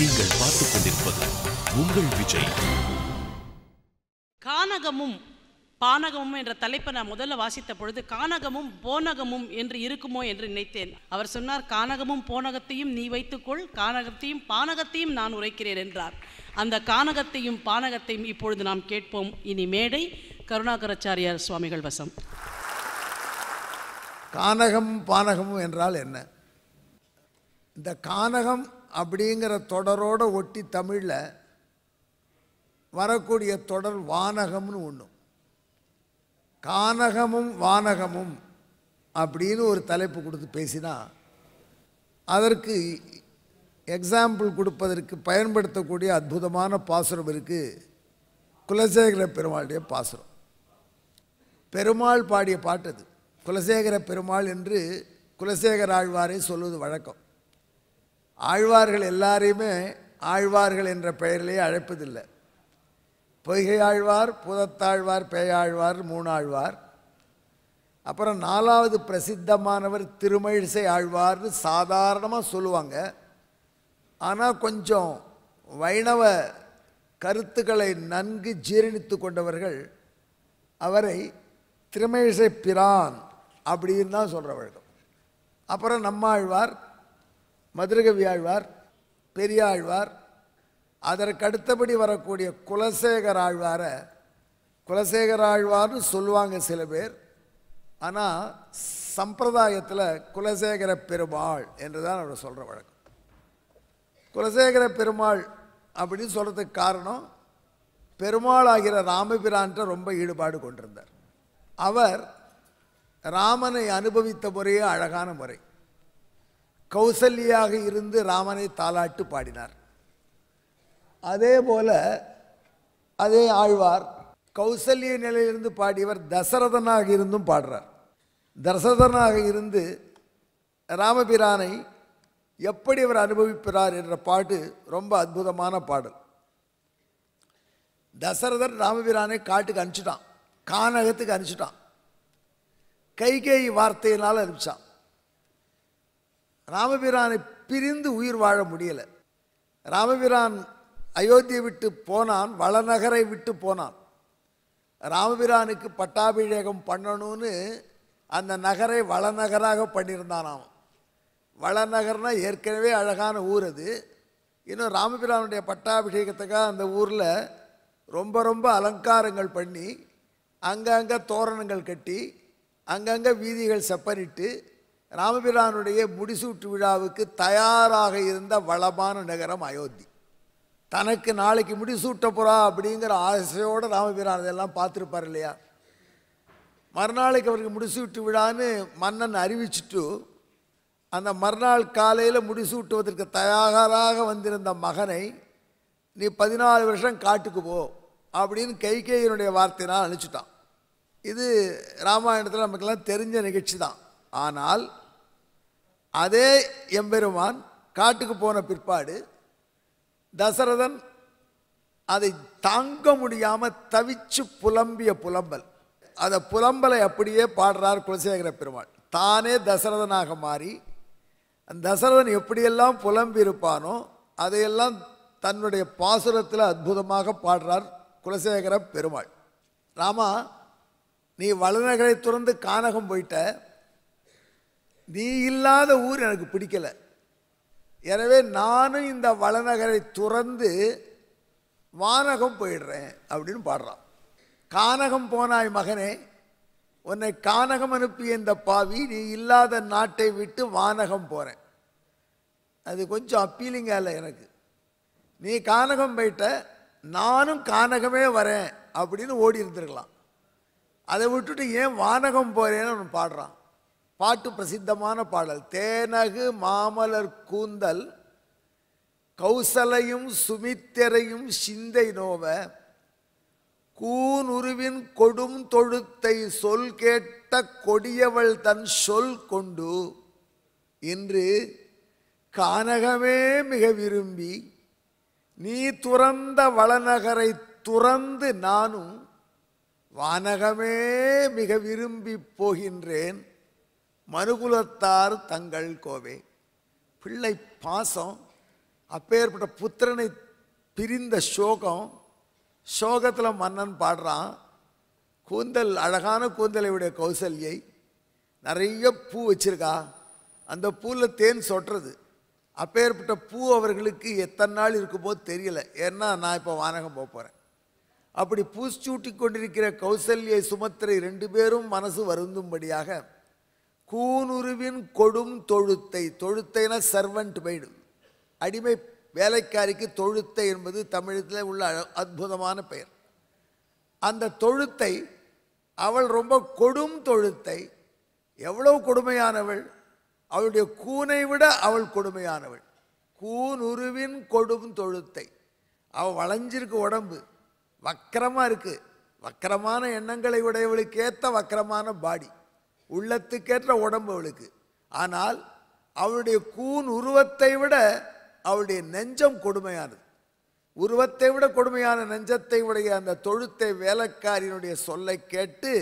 நீங்கள் பார்த்துக் கொண்டிருப்பது உங்கள் விஜய் கானகமும் பானகமும் என்ற தலைப்பை நான் முதல்ல வாசித்த பொழுது கானகமும் போனகமும் என்று இருக்குமோ என்று நினைத்தேன் அவர் சொன்னார் கானகமும் போனகத்தையும் நீ வைத்துக்கொள் கானகத்தையும் பானகத்தையும் நான் உரைக்கிறேன் என்றார் அந்த கானகத்தையும் பானகத்தையும் இப்பொழுது நாம் கேட்போம் இனி மேடை கருணாகராச்சாரியார் சுவாமிகள் வசம் கானகம் பானகமும் என்றால் என்ன இந்த கானகம் அப்படிங்கிற தொடரோட ஒட்டி தமிழில் வரக்கூடிய தொடர் வானகம்னு ஒன்று கானகமும் வானகமும் அப்படின்னு ஒரு தலைப்பு கொடுத்து பேசினா அதற்கு எக்ஸாம்பிள் கொடுப்பதற்கு பயன்படுத்தக்கூடிய அற்புதமான பாசுரம் இருக்குது குலசேகர பெருமாளுடைய பாசுரம் பெருமாள் பாடிய பாட்டு அது குலசேகர பெருமாள் என்று குலசேகர ஆழ்வாரை சொல்வது வழக்கம் ஆழ்வார்கள் எல்லாரையுமே ஆழ்வார்கள் என்ற பெயரிலே அழைப்பதில்லை பொய்கை ஆழ்வார் புதத்தாழ்வார் பேயாழ்வார் மூணாழ்வார் அப்புறம் நாலாவது பிரசித்தமானவர் திருமழிசை ஆழ்வார்னு சாதாரணமாக சொல்லுவாங்க ஆனால் கொஞ்சம் வைணவ கருத்துக்களை நன்கு ஜீரணித்து கொண்டவர்கள் அவரை திருமழிசை பிரான் அப்படின்னு தான் சொல்கிற வழக்கம் அப்புறம் நம்மாழ்வார் மதுரகவி ஆழ்வார் பெரியாழ்வார் அதற்கு அடுத்தபடி வரக்கூடிய குலசேகர ஆழ்வாரை குலசேகர ஆழ்வார்னு சொல்லுவாங்க சில பேர் ஆனால் சம்பிரதாயத்தில் குலசேகர பெருமாள் என்று தான் அவர் சொல்கிற வழக்கம் குலசேகர பெருமாள் அப்படின்னு சொல்கிறதுக்கு காரணம் பெருமாள் ஆகிற ராமபிரான்ட்ட ரொம்ப ஈடுபாடு கொண்டிருந்தார் அவர் ராமனை அனுபவித்த முறையே அழகான முறை கௌசல்யாக இருந்து ராமனை தாலாட்டு பாடினார் அதே போல அதே ஆழ்வார் கௌசல்ய நிலையிலிருந்து பாடியவர் தசரதனாக இருந்தும் பாடுறார் தசரதனாக இருந்து ராமபிரானை எப்படி அவர் அனுபவிக்கிறார் என்ற பாட்டு ரொம்ப அற்புதமான பாடல் தசரதன் ராமபிரானை காட்டுக்கு அனுப்பிச்சிட்டான் கானகத்துக்கு அனுப்பிச்சிட்டான் கைகேயி வார்த்தையினால் அனுப்பிச்சான் ராமபிரானை பிரிந்து உயிர் வாழ முடியலை ராமபிரான் அயோத்தியை விட்டு போனான் வளநகரை விட்டு போனான் ராமபிரானுக்கு பட்டாபிஷேகம் பண்ணணும்னு அந்த நகரை வளநகராக பண்ணியிருந்தான் அவன் வளநகர்னா ஏற்கனவே அழகான ஊர் அது இன்னும் ராமபிரானுடைய பட்டாபிஷேகத்துக்காக அந்த ஊரில் ரொம்ப ரொம்ப அலங்காரங்கள் பண்ணி அங்கங்கே தோரணங்கள் கட்டி அங்கங்கே வீதிகள் செப்பனிட்டு ராமபிரானுடைய முடிசூட்டு விழாவுக்கு தயாராக இருந்த வளமான நகரம் அயோத்தி தனக்கு நாளைக்கு முடிசூட்ட போகிறா அப்படிங்கிற ஆசையோடு ராமபிரான் இதெல்லாம் பார்த்துருப்பார் இல்லையா மறுநாளைக்கு அவருக்கு முடிசூட்டு விழான்னு மன்னன் அறிவிச்சிட்டு அந்த மறுநாள் காலையில் முடிசூட்டுவதற்கு தயாராக வந்திருந்த மகனை நீ பதினாலு வருஷம் காட்டுக்கு போ அப்படின்னு கைகேயனுடைய வார்த்தையினால் அனுப்பிச்சிட்டான் இது ராமாயணத்தில் நமக்கெல்லாம் தெரிஞ்ச நிகழ்ச்சி தான் ஆனால் அதே எம்பெருமான் காட்டுக்கு போன பிற்பாடு தசரதன் அதை தாங்க முடியாமல் தவிச்சு புலம்பிய புலம்பல் அந்த புலம்பலை அப்படியே பாடுறார் குலசேகர பெருமாள் தானே தசரதனாக மாறி அந்த தசரதன் எப்படியெல்லாம் புலம்பி இருப்பானோ அதையெல்லாம் தன்னுடைய பாசுரத்தில் அற்புதமாக பாடுறார் குலசேகர பெருமாள் ராமா நீ வளநகரை துறந்து கானகம் போயிட்ட நீ இல்லாத ஊர் எனக்கு பிடிக்கல எனவே நானும் இந்த வளநகரை துறந்து வானகம் போயிடுறேன் அப்படின்னு பாடுறான் கானகம் போனாய் மகனே உன்னை கானகம் அனுப்பிய இந்த பாவி நீ இல்லாத நாட்டை விட்டு வானகம் போகிறேன் அது கொஞ்சம் அப்பீலிங்காக இல்லை எனக்கு நீ கானகம் போயிட்ட நானும் கானகமே வரேன் அப்படின்னு ஓடி இருந்திருக்கலாம் அதை விட்டுட்டு ஏன் வானகம் போகிறேன்னு அவன் பாடுறான் பாட்டு பிரசித்தமான பாடல் தேனகு மாமலர் கூந்தல் கௌசலையும் சுமித்திரையும் சிந்தை நோவ கூனுருவின் கொடும் தொழுத்தை சொல் கேட்ட கொடியவள் தன் சொல் கொண்டு இன்று கானகமே மிக விரும்பி நீ துறந்த வளநகரை துறந்து நானும் வானகமே மிக விரும்பி போகின்றேன் மனுகுலத்தார் தங்கள் கோவே பிள்ளை பாசம் அப்பேற்பட்ட புத்திரனை பிரிந்த சோகம் சோகத்தில் மன்னன் பாடுறான் கூந்தல் அழகான கூந்தலை உடைய கௌசல்யை நிறைய பூ வச்சிருக்கா அந்த பூவில் தேன் சொட்டுறது அப்பேற்பட்ட பூ அவர்களுக்கு எத்தனை நாள் இருக்குமோ தெரியல ஏன்னா நான் இப்போ வானகம் போக போகிறேன் அப்படி பூச்சூட்டி கொண்டிருக்கிற கௌசல்யை சுமத்திரை ரெண்டு பேரும் மனசு வருந்தும்படியாக கூனுருவின் கொடும் தொழுத்தை தொழுத்தைனா சர்வன்ட் மைடு அடிமை வேலைக்காரிக்கு தொழுத்தை என்பது தமிழத்தில் உள்ள அழ- அற்புதமான பெயர் அந்த தொழுத்தை அவள் ரொம்ப கொடும் தொழுத்தை எவ்வளவு கொடுமையானவள் அவளுடைய கூனை விட அவள் கொடுமையானவள் கூனுருவின் கொடும் தொழுத்தை அவள் வளைஞ்சிருக்கு உடம்பு வக்கரமாக இருக்கு வக்கரமான எண்ணங்களை உடையவளுக்கு ஏற்ற வக்கரமான பாடி உள்ளத்துக்கேற்ற உடம்பு அவளுக்கு ஆனால் அவளுடைய கூன் உருவத்தை விட அவளுடைய நெஞ்சம் கொடுமையானது உருவத்தை விட கொடுமையான நெஞ்சத்தை உடைய அந்த தொழுத்தை வேலைக்காரியினுடைய சொல்லை கேட்டு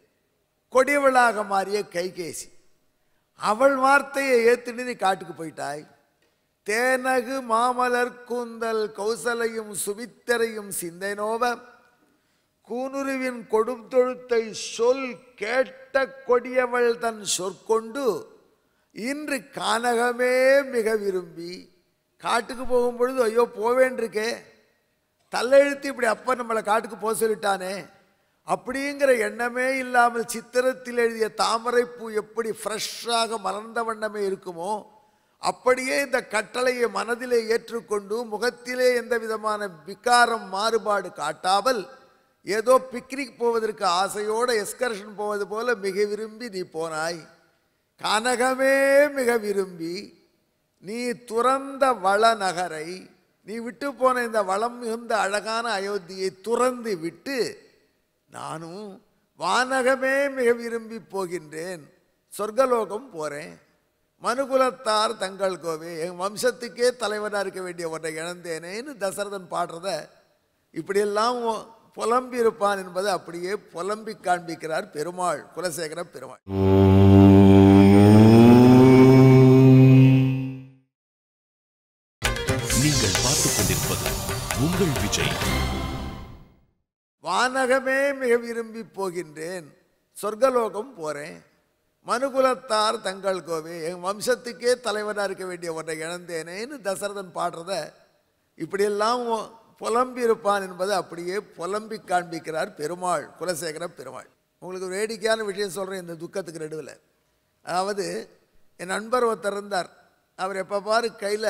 கொடியவளாக மாறிய கைகேசி அவள் வார்த்தையை ஏத்துட்டு நீ காட்டுக்கு போயிட்டாய் தேனகு மாமலர் கூந்தல் கௌசலையும் சுபித்தரையும் சிந்தை நோவ கூனுருவின் கொடும் தொழுத்தை சொல் கேட்ட கொடியவள் தன் சொற்கொண்டு இன்று கானகமே மிக விரும்பி காட்டுக்கு போகும் பொழுது ஐயோ போவேன்றிருக்கே தள்ளெழுத்து இப்படி அப்பா நம்மளை காட்டுக்கு போக சொல்லிட்டானே அப்படிங்கிற எண்ணமே இல்லாமல் சித்திரத்தில் எழுதிய தாமரைப்பூ எப்படி ஃப்ரெஷ்ஷாக மலர்ந்த வண்ணமே இருக்குமோ அப்படியே இந்த கட்டளையை மனதிலே ஏற்றுக்கொண்டு முகத்திலே எந்த விதமான விகாரம் மாறுபாடு காட்டாமல் ஏதோ பிக்னிக் போவதற்கு ஆசையோட எஸ்கர்ஷன் போவது போல மிக விரும்பி நீ போனாய் கனகமே மிக விரும்பி நீ துறந்த வள நகரை நீ விட்டு போன இந்த வளம் மிகுந்த அழகான அயோத்தியை துறந்து விட்டு நானும் வானகமே மிக விரும்பி போகின்றேன் சொர்க்கலோகம் போகிறேன் மனுகுலத்தார் தங்கள் கோவே என் வம்சத்துக்கே தலைவனாக இருக்க வேண்டிய ஒன்றை இழந்தேனேன்னு தசரதன் பாடுறத இப்படியெல்லாம் புலம்பி இருப்பான் என்பதை அப்படியே புலம்பி காண்பிக்கிறார் பெருமாள் குலசேகர பெருமாள் நீங்கள் பார்த்துக் கொண்டிருப்பது உங்கள் விஜய் வானகமே மிக விரும்பி போகின்றேன் சொர்க்கலோகம் போகிறேன் மனுகுலத்தார் தங்கள் கோவே என் வம்சத்துக்கே தலைவனாக இருக்க வேண்டிய ஒன்றை இழந்தேனேன்னு தசரதன் பாடுறத இப்படியெல்லாம் புலம்பி இருப்பான் என்பதை அப்படியே புலம்பி காண்பிக்கிறார் பெருமாள் குலசேகர பெருமாள் உங்களுக்கு ஒரு வேடிக்கையான விஷயம் சொல்கிறேன் இந்த துக்கத்துக்கு நடுவில் அதாவது என் நண்பர் ஒருத்தர் இருந்தார் அவர் எப்போ பாரு கையில்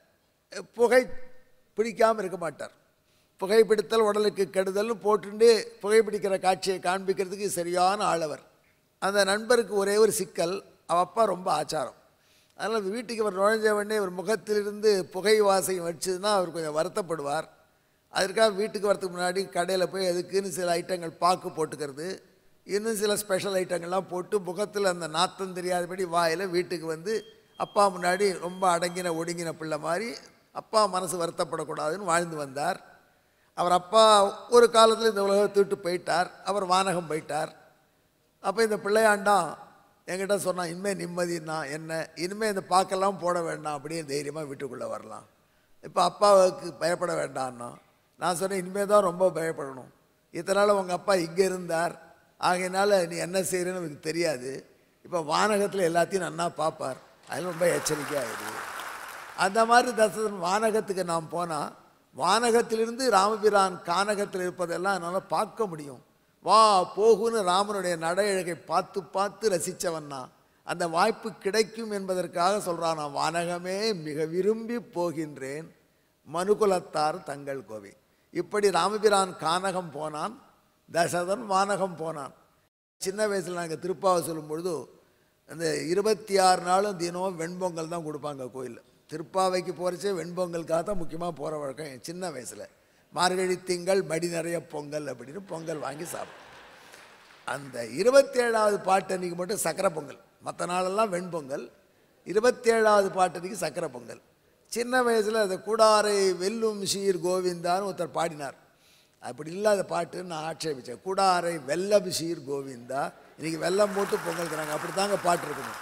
புகை பிடிக்காமல் இருக்க மாட்டார் புகைப்பிடித்தல் உடலுக்கு கெடுதல்னு போட்டுண்டு புகைப்பிடிக்கிற காட்சியை காண்பிக்கிறதுக்கு சரியான ஆளவர் அந்த நண்பருக்கு ஒரே ஒரு சிக்கல் அவ அப்பா ரொம்ப ஆச்சாரம் அதனால் வீட்டுக்கு அவர் நுழைஞ்ச உடனே ஒரு முகத்திலிருந்து புகை வாசம் வச்சதுன்னா அவர் கொஞ்சம் வருத்தப்படுவார் அதற்காக வீட்டுக்கு வரதுக்கு முன்னாடி கடையில் போய் அதுக்குன்னு சில ஐட்டங்கள் பாக்கு போட்டுக்கிறது இன்னும் சில ஸ்பெஷல் ஐட்டங்கள்லாம் போட்டு முகத்தில் அந்த நாத்தம் தெரியாதபடி வாயில் வீட்டுக்கு வந்து அப்பா முன்னாடி ரொம்ப அடங்கின ஒடுங்கின பிள்ளை மாதிரி அப்பா மனசு வருத்தப்படக்கூடாதுன்னு வாழ்ந்து வந்தார் அவர் அப்பா ஒரு காலத்தில் இந்த உலகத்தை விட்டு போயிட்டார் அவர் வானகம் போயிட்டார் அப்போ இந்த பிள்ளையாண்டான் என்கிட்ட சொன்னான் இனிமேல் நிம்மதினா என்ன இனிமேல் இந்த பாக்கெல்லாம் போட வேண்டாம் அப்படியே தைரியமாக வீட்டுக்குள்ளே வரலாம் இப்போ அப்பாவுக்கு பயப்பட வேண்டாம்னா நான் சொன்னேன் இனிமேல் தான் ரொம்ப பயப்படணும் இத்தனால உங்கள் அப்பா இங்கே இருந்தார் ஆகையினால நீ என்ன செய்கிறேன்னு எனக்கு தெரியாது இப்போ வானகத்தில் எல்லாத்தையும் நன்னா பார்ப்பார் அதில் ரொம்ப எச்சரிக்கையாக இரு அந்த மாதிரி தசரதன் வானகத்துக்கு நாம் போனால் வானகத்திலிருந்து ராமபிரான் கானகத்தில் இருப்பதெல்லாம் என்னால் பார்க்க முடியும் வா போகுன்னு ராமனுடைய நடையழகை பார்த்து பார்த்து ரசித்தவன் நான் அந்த வாய்ப்பு கிடைக்கும் என்பதற்காக சொல்கிறான் நான் வானகமே மிக விரும்பி போகின்றேன் மனுகுலத்தார் தங்கள் கோவை இப்படி ராமபிரான் கானகம் போனான் தசரதன் வானகம் போனான் சின்ன வயசில் நாங்கள் திருப்பாவை சொல்லும் பொழுது அந்த இருபத்தி ஆறு நாளும் தினமும் வெண்பொங்கல் தான் கொடுப்பாங்க கோயிலில் திருப்பாவைக்கு போகிறச்சே வெண்பொங்கலுக்காக தான் முக்கியமாக போகிற வழக்கம் என் சின்ன வயசில் மார்கழி திங்கள் மடி நிறைய பொங்கல் அப்படின்னு பொங்கல் வாங்கி சாப்பிடும் அந்த இருபத்தேழாவது பாட்டு அன்றைக்கி மட்டும் சக்கரை பொங்கல் மற்ற நாளெல்லாம் வெண்பொங்கல் இருபத்தேழாவது பாட்டு அன்றைக்கி சக்கரை பொங்கல் சின்ன வயசில் அந்த கூடாரை வெல்லும் சீர் கோவிந்தான்னு ஒருத்தர் பாடினார் அப்படி இல்லாத பாட்டுன்னு நான் ஆட்சேபித்தேன் கூடாரை வெல்லம் சீர் கோவிந்தா இன்றைக்கி வெல்லம் போட்டு பொங்கல்கிறாங்க அப்படி தாங்க பாட்டு இருக்கணும்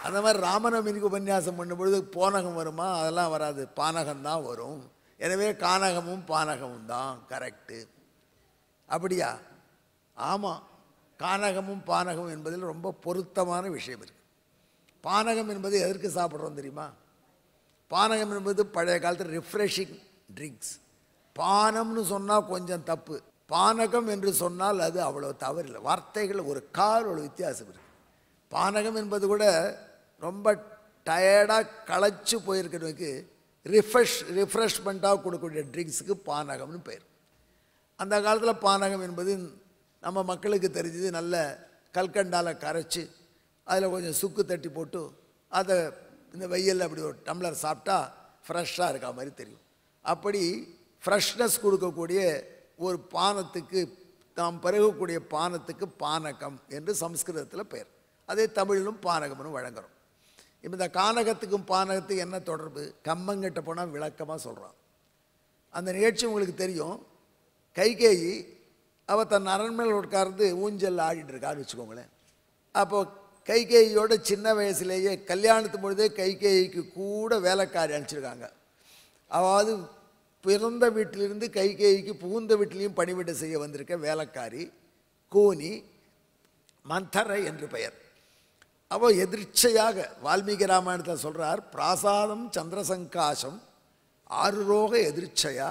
அந்த மாதிரி ராமநவமிக்கு உபன்யாசம் பண்ணும்பொழுது போனகம் வருமா அதெல்லாம் வராது பானகம் தான் வரும் எனவே கானகமும் பானகமும் தான் கரெக்டு அப்படியா ஆமாம் கானகமும் பானகமும் என்பதில் ரொம்ப பொருத்தமான விஷயம் இருக்கு பானகம் என்பது எதற்கு சாப்பிட்றோம் தெரியுமா பானகம் என்பது பழைய காலத்தில் ரிஃப்ரெஷிங் ட்ரிங்க்ஸ் பானம்னு சொன்னால் கொஞ்சம் தப்பு பானகம் என்று சொன்னால் அது அவ்வளோ தவறில்லை வார்த்தைகள் ஒரு கால் ஒரு வித்தியாசம் இருக்கு பானகம் என்பது கூட ரொம்ப டயர்டாக களைச்சு போயிருக்கிறவனுக்கு ரிஃப்ரெஷ் ரிஃப்ரெஷ்மெண்ட்டாக கொடுக்கக்கூடிய ட்ரிங்க்ஸுக்கு பானகம்னு பேர் அந்த காலத்தில் பானகம் என்பது நம்ம மக்களுக்கு தெரிஞ்சது நல்ல கல்கண்டால கரைச்சி அதில் கொஞ்சம் சுக்கு தட்டி போட்டு அதை இந்த வெயிலில் அப்படி ஒரு டம்ளர் சாப்பிட்டா ஃப்ரெஷ்ஷாக இருக்கா மாதிரி தெரியும் அப்படி ஃப்ரெஷ்னஸ் கொடுக்கக்கூடிய ஒரு பானத்துக்கு நாம் பருகக்கூடிய பானத்துக்கு பானகம் என்று சம்ஸ்கிருதத்தில் பெயர் அதே தமிழிலும் பானகம்னு வழங்குறோம் இப்போ இந்த கானகத்துக்கும் பானகத்துக்கும் என்ன தொடர்பு கம்மங்கிட்ட போனால் விளக்கமாக சொல்கிறான் அந்த நிகழ்ச்சி உங்களுக்கு தெரியும் கைகேயி அவள் தன் அரண்மனையில் உட்கார்ந்து ஊஞ்சல் ஆடிட்டு இருக்கான்னு வச்சுக்கோங்களேன் அப்போ கைகேயியோட சின்ன வயசுலேயே கல்யாணத்து பொழுதே கைகேயிக்கு கூட வேலைக்காரி அனுப்பிச்சிருக்காங்க அதாவது பிறந்த வீட்டிலிருந்து கைகேயிக்கு புகுந்த வீட்டிலையும் பணிவிடை செய்ய வந்திருக்க வேலைக்காரி கூனி மந்தரை என்று பெயர் அவ எதிர்ச்சையாக வால்மீகி ராமாயணத்தை சொல்றார் பிராசாதம் சந்திரசங்காசம் ஆறுரோக எதிர்ச்சையா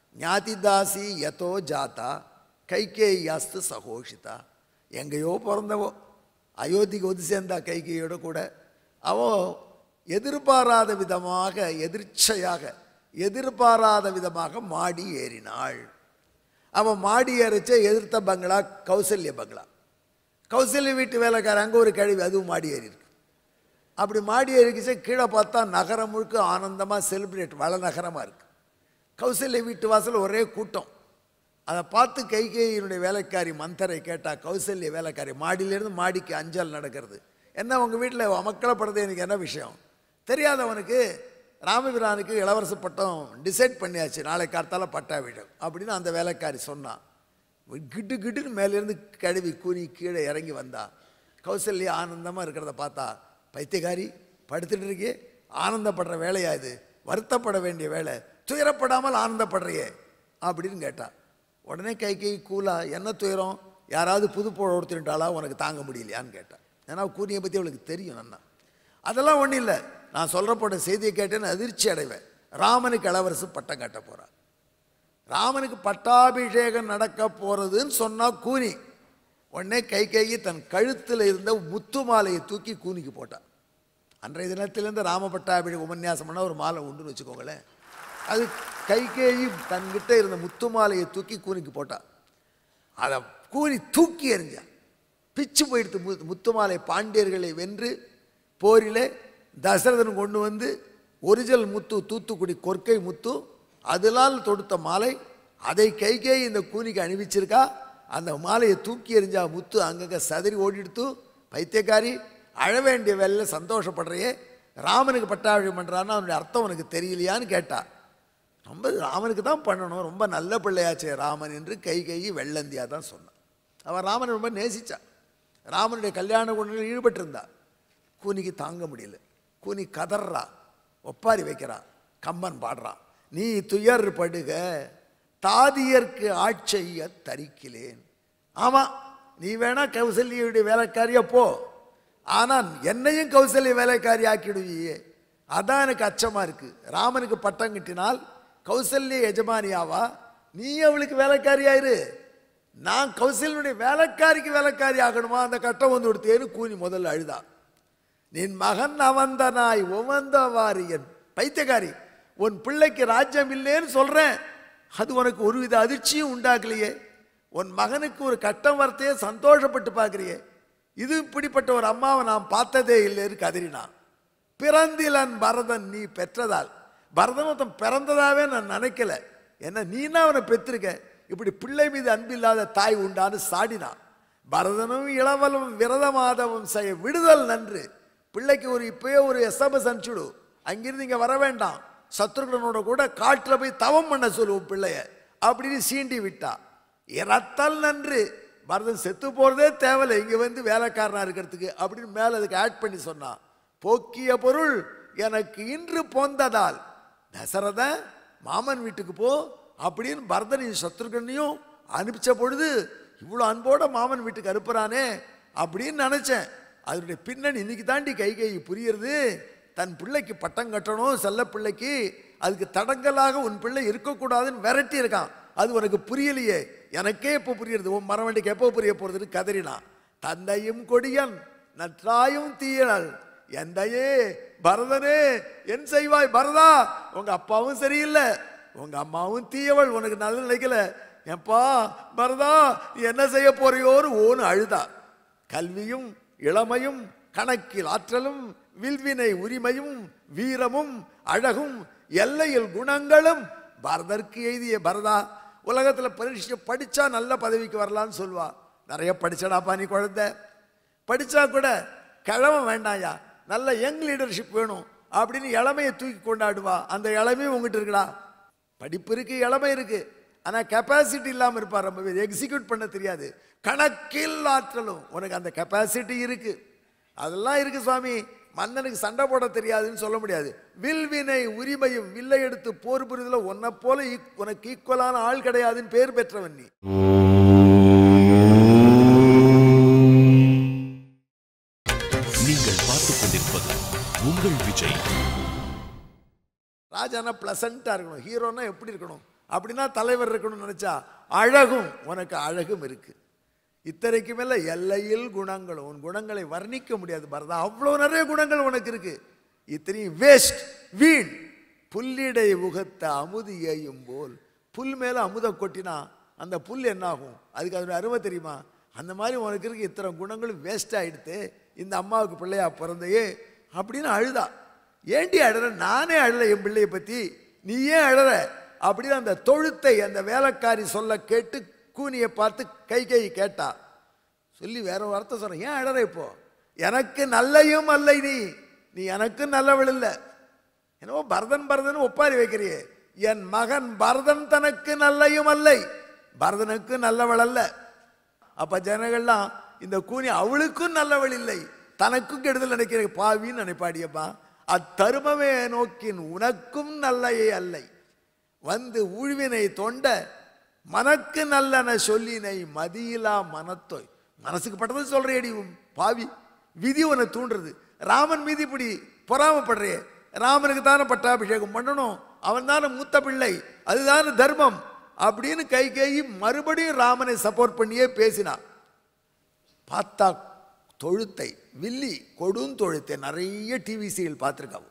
ஞாதிதாசி யதோ ஜாதா கைகேயாஸ்து சகோஷிதா எங்கேயோ பிறந்தவோ அயோத்திக்கு வந்து சேர்ந்தா கைகேயோட கூட அவோ எதிர்பாராத விதமாக எதிர்ச்சையாக எதிர்பாராத விதமாக மாடி ஏறினாள் அவன் மாடி ஏறிச்ச எதிர்த்த பங்களா கௌசல்ய பங்களா கௌசல்ய வீட்டு வேலைக்காரன் அங்கே ஒரு கழிவு அதுவும் மாடி ஏறி இருக்கு அப்படி மாடி ஏறிக்கிச்சு கீழே பார்த்தா நகரம் முழுக்க ஆனந்தமாக செலிப்ரேட் வள நகரமாக இருக்கு கௌசல்ய வீட்டு வாசல் ஒரே கூட்டம் அதை பார்த்து கைகேயினுடைய வேலைக்காரி மந்தரை கேட்டா கௌசல்ய வேலைக்காரி மாடியிலேருந்து மாடிக்கு அஞ்சல் நடக்கிறது என்ன உங்கள் வீட்டில் அமக்கலப்படுறது எனக்கு என்ன விஷயம் தெரியாதவனுக்கு ராமபிரானுக்கு இளவரசு பட்டம் டிசைட் பண்ணியாச்சு நாளை கார்த்தால பட்டாபிஷேகம் அப்படின்னு அந்த வேலைக்காரி சொன்னான் கிட்டு கிட்டுன்னு மேலேருந்து கழுவி கூனி கீழே இறங்கி வந்தா கௌசல்யா ஆனந்தமாக இருக்கிறத பார்த்தா பைத்தியக்காரி படுத்துட்டு இருக்கே ஆனந்தப்படுற வேலையா இது வருத்தப்பட வேண்டிய வேலை துயரப்படாமல் ஆனந்தப்படுறியே அப்படின்னு கேட்டா உடனே கை கை கூலா என்ன துயரம் யாராவது புது போட ஒருத்தருட்டாளா உனக்கு தாங்க முடியலையான்னு கேட்டா ஏன்னா கூனியை பற்றி அவளுக்கு தெரியும் நன்னா அதெல்லாம் ஒன்றும் இல்லை நான் சொல்கிறப்போட செய்தியை கேட்டேன்னு அதிர்ச்சி அடைவேன் ராமனுக்கு இளவரசு பட்டம் கட்ட போகிறார் ராமனுக்கு பட்டாபிஷேகம் நடக்க போறதுன்னு சொன்னா கூனி உடனே கை கையை தன் கழுத்தில் இருந்த முத்து மாலையை தூக்கி கூனிக்கு போட்டான் அன்றைய தினத்திலேருந்து ராம பட்டாபிஷேக உபன்யாசம் பண்ண ஒரு மாலை உண்டுன்னு வச்சுக்கோங்களேன் அது கைகேயி தன்கிட்ட இருந்த முத்து மாலையை தூக்கி கூனிக்கு போட்டான் அதை கூனி தூக்கி எறிஞ்சான் பிச்சு போயிடுத்து மு முத்து மாலை பாண்டியர்களை வென்று போரிலே தசரதன் கொண்டு வந்து ஒரிஜினல் முத்து தூத்துக்குடி கொற்கை முத்து அதனால் தொடுத்த மாலை அதை கைகே இந்த கூனிக்கு அணிவிச்சிருக்கா அந்த மாலையை தூக்கி எறிஞ்சா முத்து அங்கங்கே சதறி ஓடிடுத்து பைத்தியக்காரி அழ வேண்டிய வேலையில் சந்தோஷப்படுறையே ராமனுக்கு பட்டாபிஷேகம் பண்ணுறான்னு அவனுடைய அர்த்தம் உனக்கு தெரியலையான்னு கேட்டா ரொம்ப ராமனுக்கு தான் பண்ணணும் ரொம்ப நல்ல பிள்ளையாச்சே ராமன் என்று கை கை வெள்ளந்தியா தான் சொன்னான் அவன் ராமனை ரொம்ப நேசிச்சா ராமனுடைய கல்யாண குணங்களில் ஈடுபட்டிருந்தா கூனிக்கு தாங்க முடியல கூனி கதறா ஒப்பாரி வைக்கிறா கம்பன் பாடுறான் நீ துயர் படுக தாதியர்க்கு ஆட்செய்ய தரிக்கிலேன் ஆமா நீ வேணா கௌசல்யுடைய வேலைக்காரியா போ ஆனால் என்னையும் கௌசல்ய வேலைக்காரி ஆக்கிடுவியே அதான் எனக்கு அச்சமா இருக்கு ராமனுக்கு பட்டம் கட்டினால் கௌசல்ய எஜமானியாவா நீ அவளுக்கு வேலைக்காரியாயிரு நான் கௌசல்யனுடைய வேலைக்காரிக்கு வேலைக்காரி ஆகணுமா அந்த கட்டம் வந்து கொடுத்தேன்னு கூனி முதல்ல அழுதா நின் மகன் அவந்தனாய் உவந்த வாரியன் பைத்தியக்காரி உன் பிள்ளைக்கு ராஜ்யம் இல்லைன்னு சொல்றேன் அது உனக்கு ஒருவித அதிர்ச்சியும் உண்டாக்கலையே உன் மகனுக்கு ஒரு கட்டம் வரத்தையே சந்தோஷப்பட்டு பார்க்கறியே இது இப்படிப்பட்ட ஒரு அம்மாவை நான் பார்த்ததே இல்லைன்னு கதறினான் பிறந்திலன் பரதன் நீ பெற்றதால் பரதன் ஒருத்தன் பிறந்ததாவே நான் நினைக்கல என்ன நீனா அவனை பெற்றிருக்க இப்படி பிள்ளை மீது அன்பில்லாத தாய் உண்டான்னு சாடினான் பரதனும் இளவலும் விரத மாதவும் செய்ய விடுதல் நன்று பிள்ளைக்கு ஒரு இப்பயே ஒரு எஸ்எம்எஸ் அனுப்பிச்சுடு அங்கிருந்து இங்க வர வேண்டாம் சத்ருகனோட கூட காட்டுல போய் தவம் பண்ண சொல்லுவோம் பிள்ளைய அப்படின்னு சீண்டி விட்டா இறத்தல் நன்று பரதன் செத்து போறதே தேவையில்லை இங்க வந்து வேலைக்காரனா இருக்கிறதுக்கு அப்படின்னு மேல அதுக்கு ஆட் பண்ணி சொன்னான் போக்கிய பொருள் எனக்கு இன்று போந்ததால் தசரத மாமன் வீட்டுக்கு போ அப்படின்னு பரதனையும் சத்ருகனையும் அனுப்பிச்ச பொழுது இவ்வளோ அன்போட மாமன் வீட்டுக்கு அனுப்புறானே அப்படின்னு நினைச்சேன் அதனுடைய பின்னணி இன்னைக்கு தாண்டி கை கை புரியுறது தன் பிள்ளைக்கு பட்டம் கட்டணும் செல்ல பிள்ளைக்கு அதுக்கு தடங்கலாக உன் பிள்ளை இருக்கக்கூடாதுன்னு விரட்டி இருக்கான் அது உனக்கு புரியலையே எனக்கே இப்போ புரியுறது உன் மரவண்டிக்கு எப்போ புரிய போறதுன்னு கதறினான் தந்தையும் கொடியன் நற்றாயும் தீயனல் எந்தையே பரதனே என் செய்வாய் பரதா உங்க அப்பாவும் சரியில்லை உங்க அம்மாவும் தீயவள் உனக்கு நல்ல நினைக்கல எப்பா பரதா நீ என்ன செய்ய போறியோன்னு ஓன்னு அழுதா கல்வியும் இளமையும் கணக்கில் ஆற்றலும் வில்வினை உரிமையும் வீரமும் அழகும் எல்லையில் குணங்களும் பரதற்கு எய்திய பரதா உலகத்துல பரீட்சை படிச்சா நல்ல பதவிக்கு வரலான்னு சொல்வா நிறைய படிச்சடாப்பா நீ குழந்தை படிச்சா கூட கிழமை வேண்டாயா நல்ல யங் லீடர்ஷிப் வேணும் அப்படின்னு இளமையை தூக்கி கொண்டாடுவா அந்த இளமையும் உங்ககிட்ட இருக்குடா படிப்பு இருக்கு இளமை இருக்கு ஆனா கெப்பாசிட்டி இல்லாம இருப்பார் ரொம்ப பேர் எக்ஸிக்யூட் பண்ண தெரியாது கணக்கில் ஆற்றலும் உனக்கு அந்த கெப்பாசிட்டி இருக்கு அதெல்லாம் இருக்கு சுவாமி மன்னனுக்கு சண்டை போட தெரியாதுன்னு சொல்ல முடியாது வில்வினை உரிமையும் வில்லை எடுத்து போர் புரிதல உன்னை போல ஈக்- உனக்கு ஈக்குவலான ஆள் கிடையாதுன்னு பேர் பெற்றவன் நீ நீங்கள் பார்த்துக் கொண்டிருப்பது உங்கள் விஜய் ராஜானா பிளசண்டா இருக்கணும் ஹீரோனா எப்படி இருக்கணும் அப்படின்னா தலைவர் இருக்கணும்னு நினைச்சா அழகும் உனக்கு அழகும் இருக்கு இத்தனைக்கு மேல எல்லையில் குணங்களும் உன் குணங்களை வர்ணிக்க முடியாது பரதா அவ்வளோ நிறைய குணங்கள் உனக்கு இருக்கு இத்தனையும் வேஸ்ட் வீண் புல்லிடை உகத்த அமுதியையும் போல் புல் மேல அமுதம் கொட்டினா அந்த புல் என்ன ஆகும் அதுக்கு அதோட அருமை தெரியுமா அந்த மாதிரி உனக்கு இருக்க இத்தனை குணங்களும் வேஸ்ட் ஆயிடுத்து இந்த அம்மாவுக்கு பிள்ளையா பிறந்தையே அப்படின்னு அழுதா ஏண்டி அழற நானே அழல என் பிள்ளைய பத்தி நீ ஏன் அழற அப்படின்னு அந்த தொழுத்தை அந்த வேலைக்காரி சொல்ல கேட்டு கூனியை பார்த்து கை கை கேட்டா சொல்லி வேற ஒரு வார்த்தை சொல்றேன் ஏன் அழற இப்போ எனக்கு நல்லையும் அல்லை நீ நீ எனக்கு நல்லவள் இல்லை என்னவோ பரதன் பரதன் ஒப்பாரி வைக்கிறியே என் மகன் பரதன் தனக்கு நல்லையும் அல்லை பரதனுக்கு நல்லவள் அல்ல அப்ப ஜனங்கள்லாம் இந்த கூனி அவளுக்கும் நல்லவள் இல்லை தனக்கும் கெடுதல் நினைக்கிற பாவின்னு நினைப்பாடியப்பா அத்தருமமே நோக்கின் உனக்கும் நல்லையே அல்லை வந்து ஊழ்வினை தொண்ட மனக்கு நல்லன சொல்லினை மதியிலா மனத்தோய் மனசுக்கு பட்டது சொல்றியடி உன் பாவி விதி உன்னை தூண்டுறது ராமன் மீது இப்படி பொறாமப்படுறியே ராமனுக்கு தானே பட்டாபிஷேகம் பண்ணணும் அவன் தானே மூத்த பிள்ளை அதுதானே தர்மம் அப்படின்னு கை கை மறுபடியும் ராமனை சப்போர்ட் பண்ணியே பேசினான் பார்த்தா தொழுத்தை வில்லி கொடுந்தொழுத்தை நிறைய டிவி சீரியல் பார்த்துருக்காவும்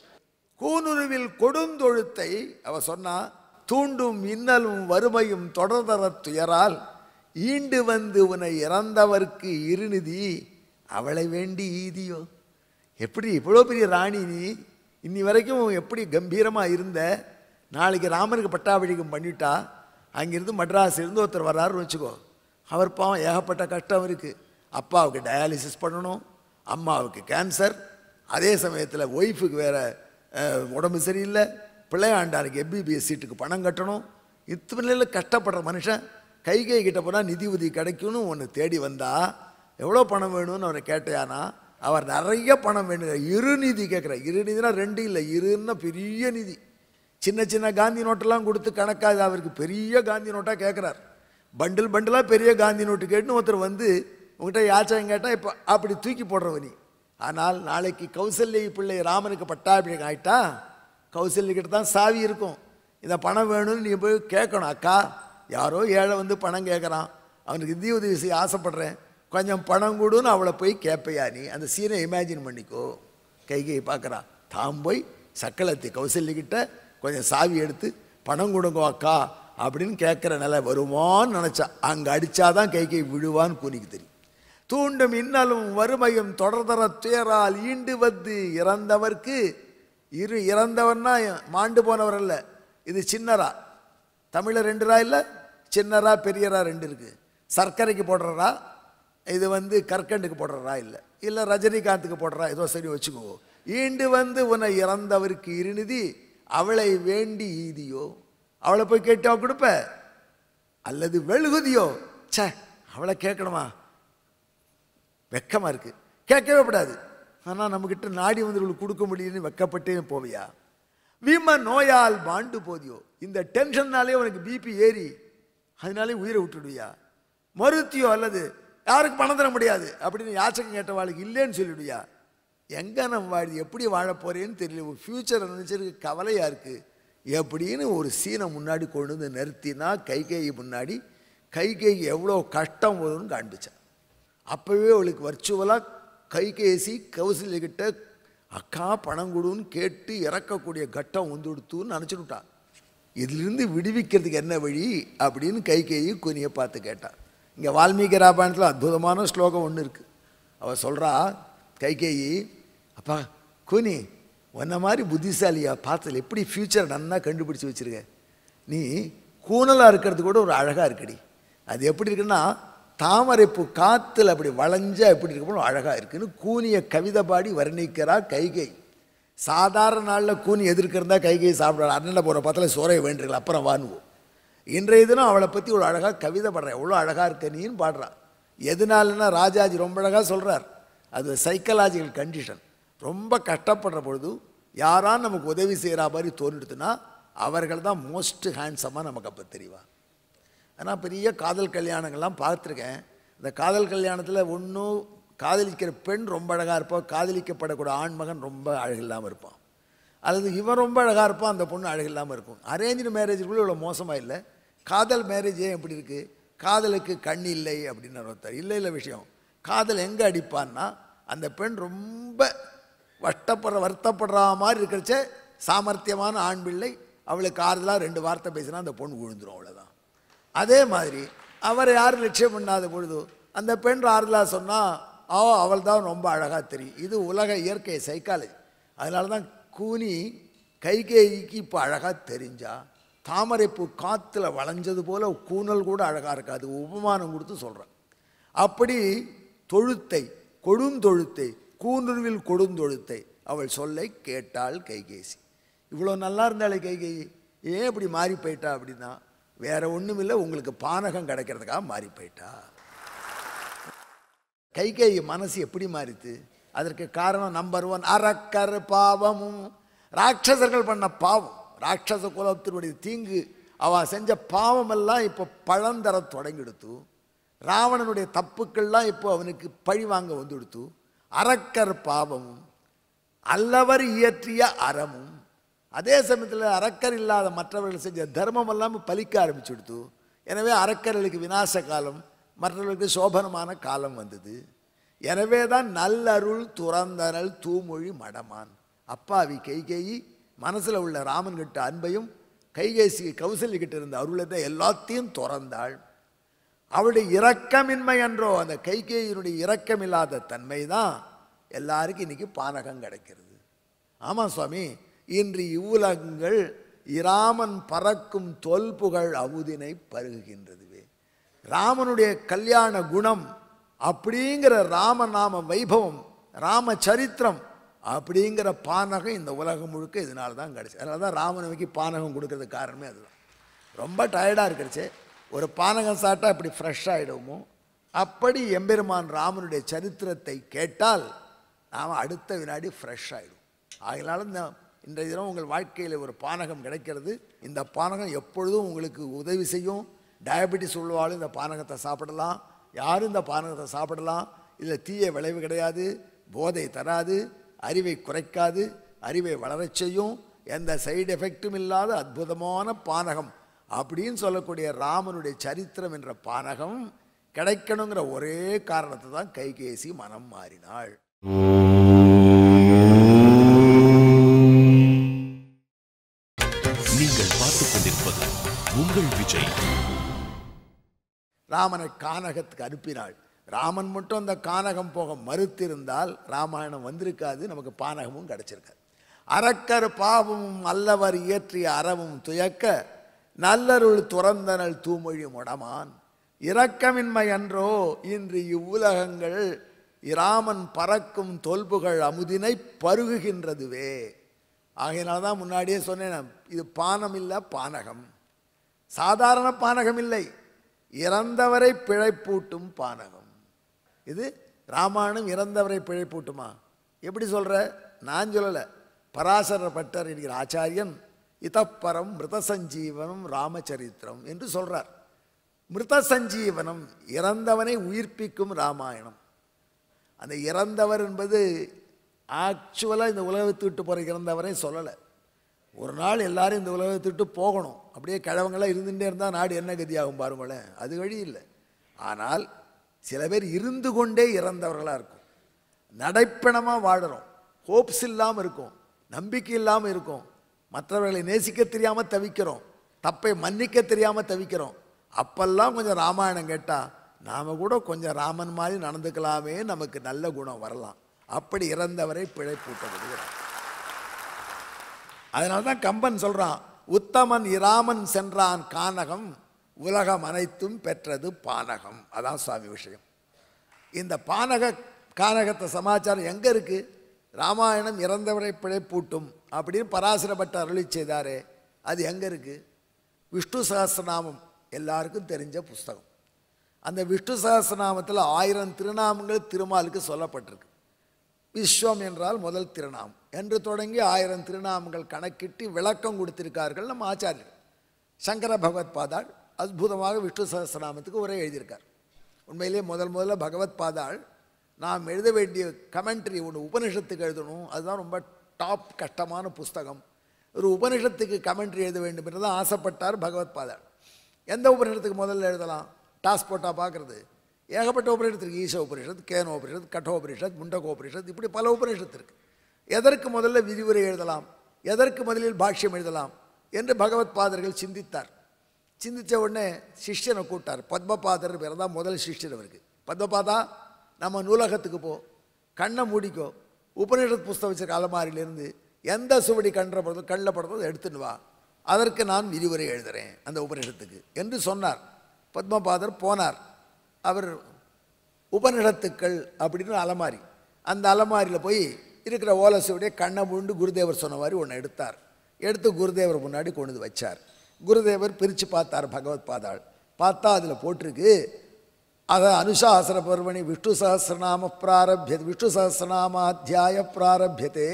கூனுருவில் கொடுந்தொழுத்தை அவ சொன்னா தூண்டும் இன்னலும் வறுமையும் தொடர்தர துயரால் ஈண்டு வந்து உன்னை இறந்தவர்க்கு இருநிதி அவளை வேண்டி ஈதியோ எப்படி இவ்வளோ பெரிய ராணி நீ இன்னி வரைக்கும் எப்படி கம்பீரமாக இருந்த நாளைக்கு ராமனுக்கு பட்டாபிஷேகம் பண்ணிட்டா அங்கிருந்து மட்ராஸ் இருந்து ஒருத்தர் வர்றாருன்னு வச்சுக்கோ அவர் பாவம் ஏகப்பட்ட கஷ்டம் இருக்குது அப்பாவுக்கு டயாலிசிஸ் பண்ணணும் அம்மாவுக்கு கேன்சர் அதே சமயத்தில் ஒய்ஃபுக்கு வேற அஹ், உடம்பு சரியில்லை பிள்ளையாண்டாருக்கு எம்பிபிஎஸ் சீட்டுக்கு பணம் கட்டணும் இத்தனையில் கஷ்டப்படுற மனுஷன் கை கை கிட்ட போனால் நிதி உதவி கிடைக்கும்னு ஒன்று தேடி வந்தா எவ்வளோ பணம் வேணும்னு அவரை கேட்டையானா அவர் நிறைய பணம் வேணுங்க இரு நிதி கேட்குறார் இரு நிதினா ரெண்டு இல்லை இருன்னா பெரிய நிதி சின்ன சின்ன காந்தி நோட்டெல்லாம் கொடுத்து கணக்காது அவருக்கு பெரிய காந்தி நோட்டாக கேட்குறார் பண்டில் பண்டிலாக பெரிய காந்தி நோட்டு கேட்டுன்னு ஒருத்தர் வந்து உங்ககிட்ட யாச்சகம் கேட்டால் இப்போ அப்படி தூக்கி போடுறவ நீ ஆனால் நாளைக்கு கௌசல்யை பிள்ளை ராமனுக்கு பட்டாபிஷேகம் ஆயிட்டா கௌசல்ய கிட்ட தான் சாவி இருக்கும் இந்த பணம் வேணும்னு நீ போய் கேட்கணும் அக்கா யாரோ ஏழை வந்து பணம் கேட்குறான் அவனுக்கு நிதி உதவி செய்ய ஆசைப்படுறேன் கொஞ்சம் பணம் கொடுன்னு அவளை போய் கேட்பையா நீ அந்த சீனை இமேஜின் பண்ணிக்கோ கை கை பார்க்குறா தாம் போய் சக்களத்தி கௌசல்யக்கிட்ட கொஞ்சம் சாவி எடுத்து பணம் கொடுங்க அக்கா அப்படின்னு கேட்குற நிலை வருமான்னு நினச்சா அங்கே அடித்தாதான் கை கை விழுவான்னு கூனிக்கு தெரியும் தூண்டும் இன்னலும் வறுமையும் தொடர்தர துயரால் ஈண்டு வந்து இறந்தவர்க்கு இரு இறந்தவர்னா மாண்டு போனவர் அல்ல இது சின்னரா தமிழில் ரெண்டு ரா இல்லை சின்னரா பெரியரா ரெண்டு இருக்கு சர்க்கரைக்கு போடுறரா இது வந்து கற்கண்டுக்கு போடுறரா இல்லை இல்லை ரஜினிகாந்துக்கு போடுறா ஏதோ சரி வச்சுக்கோ ஈண்டு வந்து உன்னை இறந்தவருக்கு இருநிதி அவளை வேண்டி ஈதியோ அவளை போய் கேட்டா கொடுப்ப அல்லது வெளுகுதியோ ச்சே அவளை கேட்கணுமா வெக்கமா இருக்கு கேட்கவே கூடாது ஆனால் நம்மக்கிட்ட நாடி வந்தவர்களுக்கு கொடுக்க முடியும்னு வெக்கப்பட்டே போவியா வீம நோயால் மாண்டு போதியோ இந்த டென்ஷன்னாலே உனக்கு பிபி ஏறி அதனாலே உயிரை விட்டுடுவியா மருத்தியோ அல்லது யாருக்கு பணம் தர முடியாது அப்படின்னு யாச்சகம் கேட்டவாளுக்கு இல்லைன்னு சொல்லிடுவியா எங்கே நம்ம வாழி எப்படி வாழ போறேன்னு தெரியல ஒரு ஃப்யூச்சர் நினச்சிருக்கு கவலையாக இருக்குது எப்படின்னு ஒரு சீனை முன்னாடி கொண்டு வந்து நிறுத்தினா கைகேயி முன்னாடி கைகேயி எவ்வளோ கஷ்டம் வரும்னு காண்பிச்சான் அப்போவே அவளுக்கு வர்ச்சுவலாக கைகேசி கௌசல்யகிட்ட அக்கா பணம் கொடுன்னு கேட்டு இறக்கக்கூடிய கட்டம் வந்துடுத்துன்னு நினச்சிட்டுட்டான் இதிலிருந்து விடுவிக்கிறதுக்கு என்ன வழி அப்படின்னு கைகேயி குனியை பார்த்து கேட்டான் இங்கே வால்மீகி ராமாயணத்தில் அற்புதமான ஸ்லோகம் ஒன்று இருக்குது அவள் சொல்கிறா கைகேயி அப்பா குனி உன்ன மாதிரி புத்திசாலியா பார்த்ததில் எப்படி ஃப்யூச்சர் நன்னா கண்டுபிடிச்சு வச்சிருக்க நீ கூணலாக இருக்கிறது கூட ஒரு அழகாக இருக்கடி அது எப்படி இருக்குன்னா தாமரைப்பூ காற்றுல அப்படி வளைஞ்சா எப்படி இருக்கணும் அழகாக இருக்குன்னு கூனிய கவிதை பாடி வர்ணிக்கிறா கைகை சாதாரண நாளில் கூனி எதிர்க்கிறதா கைகை சாப்பிடாது அண்ணனில் போகிற பத்தில் சோறைய வேண்டிருக்கல அப்புறம் வாங்குவோம் இன்றைய தினம் அவளை பற்றி ஒரு அழகாக கவிதை பாடுறேன் எவ்வளோ அழகாக இருக்க நீன்னு பாடுறான் எதனாலன்னா ராஜாஜி ரொம்ப அழகாக சொல்கிறார் அது சைக்கலாஜிக்கல் கண்டிஷன் ரொம்ப கஷ்டப்படுற பொழுது யாரான் நமக்கு உதவி செய்கிற மாதிரி தோணிடுதுன்னா அவர்கள் தான் மோஸ்ட் ஹேண்ட்ஸமாக நமக்கு அப்போ தெரிவா ஆனால் பெரிய காதல் கல்யாணங்கள்லாம் பார்த்துருக்கேன் இந்த காதல் கல்யாணத்தில் ஒன்றும் காதலிக்கிற பெண் ரொம்ப அழகாக இருப்பான் காதலிக்கப்படக்கூடிய ஆண்மகன் ரொம்ப அழகில்லாமல் இருப்பான் அல்லது இவன் ரொம்ப அழகாக இருப்பான் அந்த பொண்ணு அழகில்லாமல் இருக்கும் அரேஞ்சு மேரேஜுக்குள்ளே இவ்வளோ மோசமாக இல்லை காதல் மேரேஜ் ஏன் எப்படி இருக்குது காதலுக்கு கண் இல்லை அப்படின்னு ஒருத்தர் இல்லை இல்லை விஷயம் காதல் எங்கே அடிப்பான்னா அந்த பெண் ரொம்ப வட்டப்படுற வருத்தப்படுற மாதிரி இருக்கிறச்சே சாமர்த்தியமான ஆண் பிள்ளை அவளுக்கு ஆறுதலாக ரெண்டு வார்த்தை பேசினா அந்த பொண்ணு விழுந்துரும் அவ்வளோதான் அதே மாதிரி அவரை யாரும் லட்சியம் பண்ணாத பொழுது அந்த பெண் ஆறுதலாக சொன்னால் ஆ அவள் தான் ரொம்ப அழகாக தெரியும் இது உலக இயற்கை சைக்காலஜி அதனால தான் கூனி கைகேயிக்கு இப்போ அழகாக தெரிஞ்சா தாமரைப்பூ காற்றுல வளைஞ்சது போல கூனல் கூட அழகாக இருக்காது உபமானம் கொடுத்து சொல்கிறேன் அப்படி தொழுத்தை கொடுந்தொழுத்தை கூனுருவில் கொடுந்தொழுத்தை அவள் சொல்லை கேட்டாள் கைகேசி இவ்வளோ நல்லா இருந்தாளே கைகேயி ஏன் இப்படி மாறி போயிட்டா அப்படின்னா வேற ஒன்றும் இல்லை உங்களுக்கு பானகம் கிடைக்கிறதுக்காக மாறி போயிட்டா கைகேயி மனசு எப்படி மாறித்து அதற்கு காரணம் நம்பர் ஒன் அறக்கர் பாவமும் ராட்சசர்கள் பண்ண பாவம் ராட்சச குலத்தினுடைய தீங்கு அவ செஞ்ச பாவமெல்லாம் இப்போ பழந்தர தொடங்கிடுத்து ராவணனுடைய தப்புக்கள்லாம் இப்போ அவனுக்கு பழி வாங்க வந்துடுத்து அறக்கர் பாவமும் அல்லவர் இயற்றிய அறமும் அதே சமயத்தில் அரக்கர் இல்லாத மற்றவர்கள் செஞ்ச தர்மம் எல்லாம் பலிக்க ஆரம்பிச்சுடுத்து எனவே அரக்கர்களுக்கு விநாச காலம் மற்றவர்களுக்கு சோபனமான காலம் வந்தது எனவே தான் நல்லருள் துறந்தனல் தூமொழி மடமான் அப்பாவி கைகேயி மனசில் உள்ள ராமன் கிட்ட அன்பையும் கைகேசி கௌசல்ய கிட்ட இருந்த அருளை தான் எல்லாத்தையும் துறந்தாள் அவளுடைய இரக்கமின்மை என்றோ அந்த கைகேயினுடைய இரக்கமில்லாத தன்மை தான் எல்லாருக்கும் இன்னைக்கு பானகம் கிடைக்கிறது ஆமாம் சுவாமி இன்று இவ்வுலகங்கள் இராமன் பறக்கும் தொல்புகழ் அமுதினை பருகுகின்றதுவே ராமனுடைய கல்யாண குணம் அப்படிங்கிற ராமநாம வைபவம் ராம சரித்திரம் அப்படிங்கிற பானகம் இந்த உலகம் முழுக்க இதனால தான் கிடச்சி அதனால தான் ராமநவமிக்கு பானகம் கொடுக்கறதுக்கு காரணமே அதுதான் ரொம்ப டயர்டாக இருக்கிறச்சு ஒரு பானகம் சாப்பிட்டா இப்படி ஃப்ரெஷ் ஆகிடுவோமோ அப்படி எம்பெருமான் ராமனுடைய சரித்திரத்தை கேட்டால் நாம் அடுத்த வினாடி ஃப்ரெஷ் ஆகிடும் ஆகினாலும் இந்த இன்றைய தினம் உங்கள் வாழ்க்கையில் ஒரு பானகம் கிடைக்கிறது இந்த பானகம் எப்பொழுதும் உங்களுக்கு உதவி செய்யும் டயபெட்டிஸ் உள்ளவாளும் இந்த பானகத்தை சாப்பிடலாம் யாரும் இந்த பானகத்தை சாப்பிடலாம் இதில் தீய விளைவு கிடையாது போதை தராது அறிவை குறைக்காது அறிவை வளரச் செய்யும் எந்த சைடு எஃபெக்டும் இல்லாத அற்புதமான பானகம் அப்படின்னு சொல்லக்கூடிய ராமனுடைய சரித்திரம் என்ற பானகம் கிடைக்கணுங்கிற ஒரே காரணத்தை தான் கைகேசி மனம் மாறினாள் நீங்கள் பார்த்துக் கொண்டிருப்பது உங்கள் விஜய் ராமனை கானகத்துக்கு அனுப்பினாள் ராமன் மட்டும் அந்த கானகம் போக மறுத்திருந்தால் ராமாயணம் வந்திருக்காது நமக்கு பானகமும் கிடைச்சிருக்காது அறக்கர் பாவமும் அல்லவர் இயற்றிய அறமும் துயக்க நல்லருள் துறந்தனள் தூமொழி முடமான் இரக்கமின்மை அன்றோ இன்று இவ்வுலகங்கள் இராமன் பறக்கும் தொல்புகள் அமுதினை பருகுகின்றதுவே ஆகையினால தான் முன்னாடியே சொன்னேன் நான், இது பானம் இல்லை பானகம் சாதாரண பானகம் இல்லை இறந்தவரை பிழைப்பூட்டும் பானகம் இது ராமாயணம் இறந்தவரை பிழைப்பூட்டுமா எப்படி சொல்ற நான் சொல்லலை பராசர பட்டர் என்கிற ஆச்சாரியன் இதப்பரம் மிருத சஞ்சீவனம் ராமச்சரித்திரம் என்று சொல்றார் மிருத சஞ்சீவனம் இறந்தவனை உயிர்ப்பிக்கும் ராமாயணம் அந்த இறந்தவர் என்பது ஆக்சுவலாக இந்த உலகத்தை விட்டு போகிற இறந்தவரை சொல்லலை ஒரு நாள் எல்லாரும் இந்த உலகத்தை விட்டு போகணும் அப்படியே கிழவங்களாம் இருந்துகிட்டே இருந்தால் நாடு என்ன கதியாகும் பாருங்களேன் அது வழி இல்லை ஆனால் சில பேர் இருந்து கொண்டே இறந்தவர்களாக இருக்கும் நடைப்பணமாக வாழறோம் ஹோப்ஸ் இல்லாமல் இருக்கும் நம்பிக்கை இல்லாமல் இருக்கும் மற்றவர்களை நேசிக்க தெரியாமல் தவிக்கிறோம் தப்பை மன்னிக்க தெரியாமல் தவிக்கிறோம் அப்பெல்லாம் கொஞ்சம் ராமாயணம் கேட்டால் நாம் கூட கொஞ்சம் ராமன் மாதிரி நடந்துக்கலாமே நமக்கு நல்ல குணம் வரலாம் அப்படி இறந்தவரை பிழைப்பூட்ட விடுகிறார் அதனால தான் கம்பன் சொல்றான் உத்தமன் இராமன் சென்றான் கானகம் உலகம் அனைத்தும் பெற்றது பானகம் அதான் சுவாமி விஷயம் இந்த பானக கானகத்தை சமாச்சாரம் எங்கே இருக்கு ராமாயணம் இறந்தவரை பிழைப்பூட்டும் அப்படின்னு பராசரப்பட்ட அருளி செய்தாரே அது எங்கே இருக்கு விஷ்ணு சகஸ்ரநாமம் எல்லாருக்கும் தெரிஞ்ச புஸ்தகம் அந்த விஷ்ணு சகஸ்ரநாமத்தில் ஆயிரம் திருநாமங்கள் திருமாலுக்கு சொல்லப்பட்டிருக்கு விஸ்வம் என்றால் முதல் திருநாமம் என்று தொடங்கி ஆயிரம் திருநாமங்கள் கணக்கிட்டு விளக்கம் கொடுத்திருக்கார்கள் நம்ம ஆச்சாரியர் சங்கர பகவத் பாதாள் அற்புதமாக விஷ்ணு சகஸ்ரநாமத்துக்கு உரை எழுதியிருக்கார் உண்மையிலேயே முதல் முதல்ல பகவத் பாதாள் நாம் எழுத வேண்டிய கமெண்ட்ரி ஒன்று உபனிஷத்துக்கு எழுதணும் அதுதான் ரொம்ப டாப் கஷ்டமான புஸ்தகம் ஒரு உபனிஷத்துக்கு கமெண்ட்ரி எழுத வேண்டும் என்று தான் ஆசைப்பட்டார் பகவத் பாதாள் எந்த உபனிஷத்துக்கு முதல்ல எழுதலாம் டாஸ் போட்டால் பார்க்குறது ஏகப்பட்ட உபனிஷத்து இருக்கு ஈச உபனிஷத் கேன உபனிஷத் கட்டோபனிஷத் முண்டகோபனிஷத் இப்படி பல உபனிஷத்து இருக்கு எதற்கு முதல்ல விரிவுரை எழுதலாம் எதற்கு முதலில் பாஷ்யம் எழுதலாம் என்று பகவத் பாதர்கள் சிந்தித்தார் சிந்தித்த உடனே சிஷ்யனை கூட்டார் பத்மபாதர் பேர் தான் முதல் சிஷ்யன் அவருக்கு பத்மபாதா நம்ம நூலகத்துக்கு போ கண்ணை மூடிக்கோ உபனிஷத் புஸ்தகம் வச்சிருக்க அலமாரியிலிருந்து எந்த சுவடி கண்ட படுறதோ கண்ணில் படுறதோ அதை எடுத்துன்னு வா அதற்கு நான் விரிவுரை எழுதுகிறேன் அந்த உபனிஷத்துக்கு என்று சொன்னார் பத்மபாதர் போனார் அவர் உபனிடத்துக்கள் அப்படின்னு அலமாரி அந்த அலமாரியில் போய் இருக்கிற ஓலை சுவடியை கண்ணை மூண்டு குருதேவர் சொன்ன மாதிரி ஒன்று எடுத்தார் எடுத்து குருதேவர் முன்னாடி கொண்டு வந்து வச்சார் குருதேவர் பிரித்து பார்த்தார் பகவத் பாதாள் பார்த்தா அதில் போட்டிருக்கு அதை அனுசாசன பர்வணி விஷ்ணு சஹசிரநாம பிராரபிய விஷ்ணு சஹசிரநாமாத்தியாய பிராரபியதே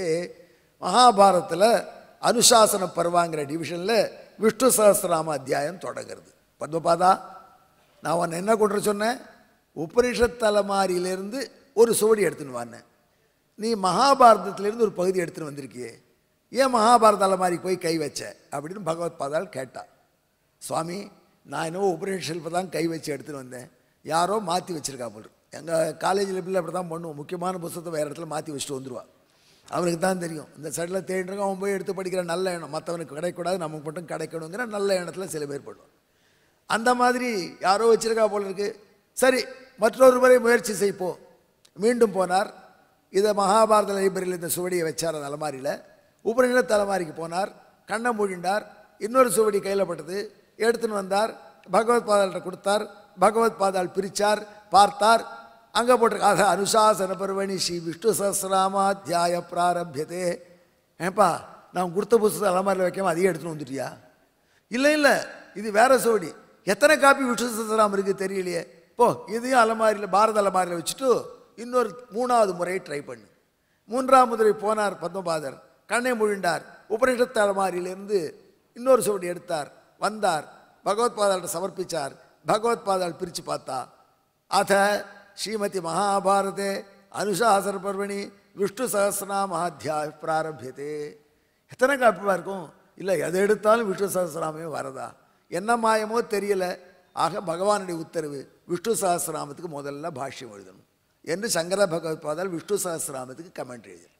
மகாபாரத்தில் அனுசாசன பர்வாங்கிற டிவிஷனில் விஷ்ணு சஹசிரநாம அத்தியாயம் தொடங்குறது பத்மபாதா நான் உன்னை என்ன கொண்டு வர சொன்னேன் உபனிஷத் தலைமாரியிலேருந்து ஒரு சுவடி எடுத்துன்னு வானேன் நீ மகாபாரதத்திலேருந்து ஒரு பகுதி எடுத்துன்னு வந்திருக்கியே ஏன் மகாபாரத அலமாரிக்கு போய் கை வச்ச அப்படின்னு பகவத் பாதாள் கேட்டா சுவாமி நான் என்னவோ உபனிஷல்ப தான் கை வச்சு எடுத்துன்னு வந்தேன் யாரோ மாற்றி வச்சிருக்கா போல் எங்கள் காலேஜில் பிள்ளை அப்படி தான் பண்ணுவோம் முக்கியமான புத்தகத்தை வேறு இடத்துல மாற்றி வச்சுட்டு வந்துடுவா அவனுக்கு தான் தெரியும் இந்த சைடில் தேடிருக்க அவன் போய் எடுத்து படிக்கிற நல்ல எண்ணம் மற்றவனுக்கு கிடைக்கக்கூடாது நமக்கு மட்டும் கிடைக்கணுங்கிற நல்ல எண்ணத்தில் சில பேர் பண்ணுவான் அந்த மாதிரி யாரோ வச்சிருக்கா போல இருக்கு சரி மற்றொரு முறை முயற்சி செய்ப்போ மீண்டும் போனார் இதை மகாபாரத லைப்ரரியில் இந்த சுவடியை வச்சார் அந்த அலமாரியில் உபநிஷத் அலமாரிக்கு போனார் கண்ணை மூடிண்டார் இன்னொரு சுவடி கையில் பட்டது எடுத்துன்னு வந்தார் பகவத் பாதாள்கிட்ட கொடுத்தார் பகவத் பாதாள் பிரித்தார் பார்த்தார் அங்கே போட்டிருக்க ஆக அனுசாசன பர்வணி ஸ்ரீ விஷ்ணு சஹசிரநாமாத்தியாய பிராரபியதே ஏப்பா நான் கொடுத்த புஸ்தகம் அலமாரியில் வைக்காம அதையே எடுத்துன்னு வந்துட்டியா இல்லை இல்லை இது வேற சோடி எத்தனை காப்பி விஷ்ணு சஹஸ்ரநாமம் இருக்குது தெரியலையே போ இதையும் அலமாரியில் பாரத அலமாரியில் வச்சுட்டு இன்னொரு மூணாவது முறை ட்ரை பண்ணு மூன்றாம் முறை போனார் பத்மபாதர் கண்ணை முழிண்டார் உபனிஷத்து அலமாரியிலிருந்து இன்னொரு சுவடி எடுத்தார் வந்தார் பகவத் பாதாள்கிட்ட சமர்ப்பிச்சார் பகவத் பாதாள் பிரித்து பார்த்தா அத ஸ்ரீமதி மகாபாரதே அனுசாசன பர்வணி விஷ்ணு சகசிரநாமாத்தியாய பிராரபியதே எத்தனை காப்பியாக இருக்கும் இல்லை எதை எடுத்தாலும் விஷ்ணு சகசிரநாமே வரதா என்ன மாயமோ தெரியல ஆக பகவானுடைய உத்தரவு விஷ்ணு சகசிரநாமத்துக்கு முதல்ல பாஷ்யம் எழுதணும் என்று சங்கர பகவத் பாதால் விஷ்ணு சகசிரநாமத்துக்கு கமெண்ட் எழுதினார்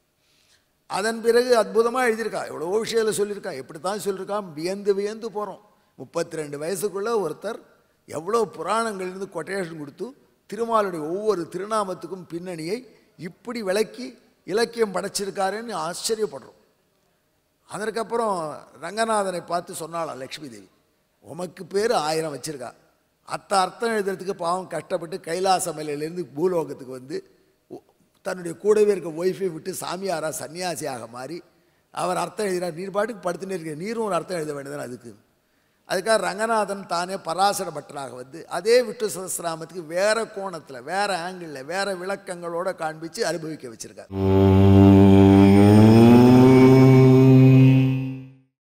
அதன் பிறகு அற்புதமாக எழுதியிருக்கா எவ்வளவோ விஷயத்தில் சொல்லியிருக்கா எப்படி தான் சொல்லியிருக்கான் வியந்து வியந்து போகிறோம் முப்பத்தி ரெண்டு வயசுக்குள்ளே ஒருத்தர் எவ்வளோ புராணங்கள்லேருந்து கொட்டேஷன் கொடுத்து திருமாலுடைய ஒவ்வொரு திருநாமத்துக்கும் பின்னணியை இப்படி விளக்கி இலக்கியம் படைச்சிருக்காருன்னு ஆச்சரியப்படுறோம் அதற்கப்புறம் ரங்கநாதனை பார்த்து சொன்னாளாம் லக்ஷ்மி தேவி உமக்கு பேர் ஆயிரம் வச்சிருக்கா அத்த அர்த்தம் எழுதுறதுக்கு பாவம் கஷ்டப்பட்டு கைலாச மலையிலேருந்து பூலோகத்துக்கு வந்து உ- தன்னுடைய கூடவே இருக்க ஒய்ஃபை விட்டு சாமியாரா சன்னியாசியாக மாறி அவர் அர்த்தம் எழுதினார் நீர் பாட்டுக்கு படுத்துனே இருக்க நீரும் ஒரு அர்த்தம் எழுத வேண்டியதானே அதுக்கு அதுக்காக ரங்கநாதன் தானே பராசர பட்டராக வந்து அதே விட்டு சஹஸ்ரநாமத்துக்கு வேற கோணத்தில் வேற ஆங்கிளில் வேற விளக்கங்களோட காண்பிச்சு அனுபவிக்க வச்சிருக்கார்